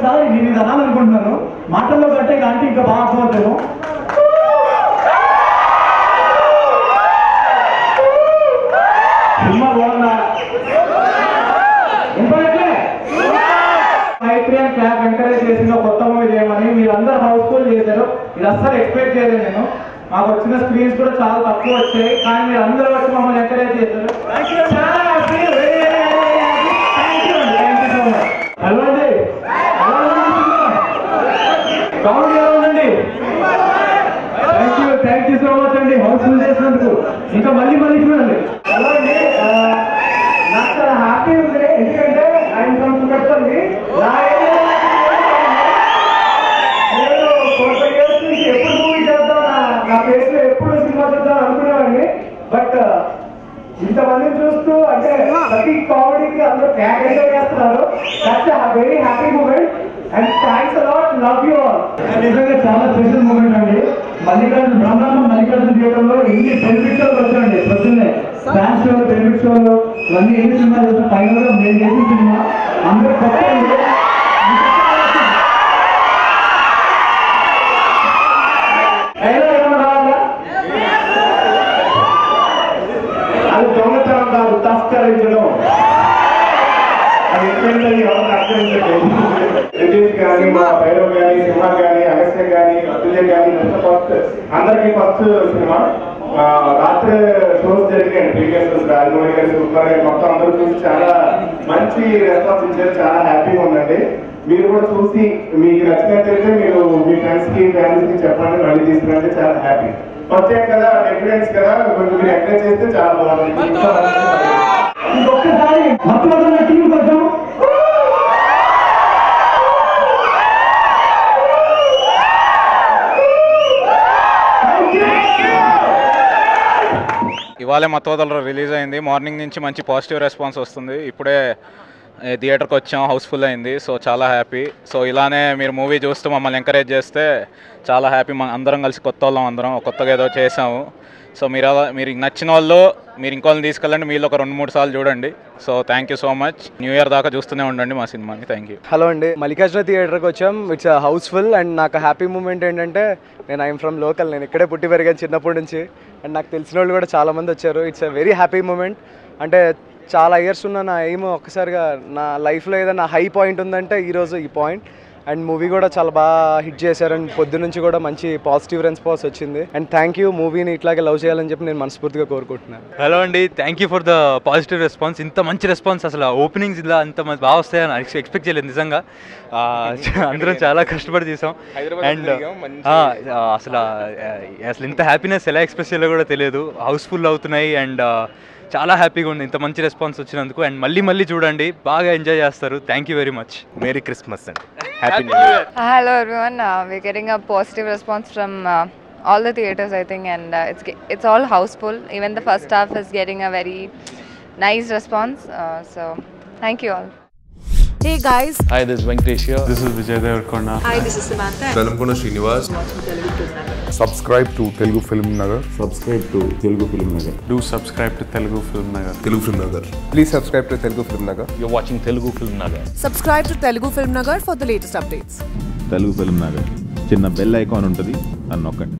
ఒక్కసారి నేను ఇది అనాలనుకుంటున్నాను మాటల్లో కంటే ఇంకా అంటే ఇంకా బాగా అర్థమవుతాను సినిమా బాగుందా ఇంపార్టెంట్లే మైత్రి అండ్ క్లాప్ ఎంకరేజ్ చేసిన కొత్త మూవీ చేయమని మీరు అందరూ హౌస్ఫుల్ చేశారు ఇది అస్సలు ఎక్స్పెక్ట్ చేయలేదు నేను మాకు వచ్చిన స్క్రీన్స్ కూడా చాలా తక్కువ వచ్చాయి కానీ మీరు అందరూ వచ్చి మమ్మల్ని ఎంకరేజ్ చేశారు చాలా happy, very, very, very happy. Thank you అండి, thank you so much. Hello అండి ఎలా ఉంది సినిమా? కామెడీ ఎలా ఉందండి thank you thank you so much అండి హౌస్ఫుల్ చేసినందుకు ఇంకా మళ్ళీ మళ్ళీ చూడండి హలో అండి ఆ, నాకు చాలా హ్యాపీ ఉంది ఎందుకంటే ఆయన కొంచెం పెడుతుంది నా ఏరియాలో నేను ఫోర్ ఫైవ్ ఇయర్స్ నుంచి ఎప్పుడు మూవీ చేద్దాం నా- నా ఫేస్ లో ఎప్పుడు సినిమా చేద్దాం అనుకునేవాడిని బట్ ఇంతమందిని చూస్తూ అంటే ప్రతి కామెడీకి అందరూ ట్యాగ్ అయితే చేస్తున్నారు that's very happy moment and thanks a lot love you all నిజంగా చాలా స్పెషల్ మూమెంట్ అండి మల్లికార్జున బ్రహ్మాండం మల్లికార్జున థియేటర్లో ఎన్ని బెనిఫిట్ షోలు వచ్చాయండి పొద్దున్నే డాన్స్ షోలు బెనిఫిట్ షోలు ఇవన్నీ ఎన్ని సినిమా చేసిన ఫైనల్ గా మేము చేసిన సినిమా అందరూ కొత్త డైలాగ్ ఏమన్నా రావాలా అది దొంగతనం కాదు తస్కరించడం అది ఎక్కడంటే ఎవరు తస్కరించలేదు రిలీజ్ కానీ మా భైరవ్ కానీ సినిమా కానీ అగస్త్య కానీ అతుల్య కానీ ఇదంతా ఫస్ట్ అందరికీ ఫస్ట్ సినిమా ఆ, రాత్రి షోస్ జరిగాయి ప్రీవియస్ రాజమౌళి గారి సూపర్ గారి మొత్తం అందరూ చూసి చాలా మంచి రెస్పాన్స్ ఇచ్చారు చాలా హ్యాపీగా ఉందండి మీరు కూడా చూసి మీకు నచ్చినట్లయితే మీరు మీ ఫ్రెండ్స్ కి ఫ్యామిలీస్ కి చెప్పండి మళ్ళీ తీసుకురండి చాలా హ్యాపీ ఫస్ట్ టైం కదా ఎవిడెన్స్ కదా కొంచెం మీరు ఎంకరేజ్ చేస్తే చాలా బాగుంటుంది ఇంకా మంచి ఇంకొకసారి మొత్తం టీం కోసం ఇవాళే మత్తోదలు రిలీజ్ అయింది మార్నింగ్ నుంచి మంచి పాజిటివ్ రెస్పాన్స్ వస్తుంది ఇప్పుడే ఏ, థియేటర్కి వచ్చాం హౌస్ఫుల్ అయింది సో చాలా హ్యాపీ సో ఇలానే మీరు మూవీ చూస్తూ మమ్మల్ని ఎంకరేజ్ చేస్తే చాలా హ్యాపీ మన అందరం కలిసి కొత్త వాళ్ళం అందరం కొత్తగా ఏదో చేసాము సో మీరు అలా మీరు నచ్చిన వాళ్ళు మీరు ఇంకోళ్ళని తీసుకెళ్ళండి మీరు ఒక రెండు మూడు సార్లు చూడండి so thank you so much new year దాకా చూస్తూనే ఉండండి మా సినిమాని థ్యాంక్ యూ హలో అండి మల్లికార్జున థియేటర్కి వచ్చాం ఇట్స్ హౌస్ఫుల్ అండ్ నాకు హ్యాపీ మూమెంట్ ఏంటంటే నేను ఐఎమ్ ఫ్రమ్ లోకల్ నేను ఇక్కడే పుట్టి పెరిగాను చిన్నప్పటి నుంచి అండ్ నాకు తెలిసిన వాళ్ళు కూడా చాలామంది వచ్చారు it's a very happy moment అంటే చాలా ఇయర్స్ ఉన్న నా ఎయిమ్ ఒక్కసారిగా నా లైఫ్లో ఏదైనా హై పాయింట్ ఉందంటే ఈరోజు ఈ పాయింట్ అండ్ మూవీ కూడా చాలా బాగా హిట్ చేశారు అండ్ పొద్దు నుంచి కూడా మంచి పాజిటివ్ రెస్పాన్స్ వచ్చింది అండ్ థ్యాంక్ యూ మూవీని ఇట్లాగే లవ్ చేయాలని చెప్పి నేను మనస్ఫూర్తిగా కోరుకుంటున్నాను హలో అండి thank you for the positive response ఇంత మంచి రెస్పాన్స్ అసలు ఓపెనింగ్స్ ఇలా అంత మంచి బాగా వస్తాయని ఎక్స్పెక్ట్ చేయలేదు నిజంగా ఆ, అందరం చాలా కష్టపడి చేసాం అండ్ అసలు ఆ, అసలు ఇంత హ్యాపీనెస్ ఎలా ఎక్స్ప్రెస్ చేయాలో కూడా తెలియదు హౌస్ఫుల్ అవుతున్నాయి అండ్ చాలా హ్యాపీగా ఉంది ఇంత మంచి రెస్పాన్స్ వచ్చినందుకు అండ్ మళ్ళీ మళ్ళీ చూడండి బాగా ఎంజాయ్ చేస్తారు thank you very much merry Christmas అండి happy new year Hello everyone. Uh, we're getting a positive response from uh, all the theaters, I think, and uh, it's ge- it's all houseful. Even the first half is getting a very nice response. Uh, so, thank you all. Hey guys, Hi, this is Venkatesh here. This is Vijay Devarkonda. hi, this is Samantha. Velankonda Srinivas subscribe to Telugu film Nagar Subscribe to Telugu Film Nagar. Do subscribe to Telugu Film Nagar. Telugu film Nagar please subscribe to Telugu film Nagar You're watching Telugu Film Nagar. Subscribe to Telugu Film Nagar for the latest updates. Telugu film Nagar చిన్న bell icon ఉంటుంది అని నొక్కండి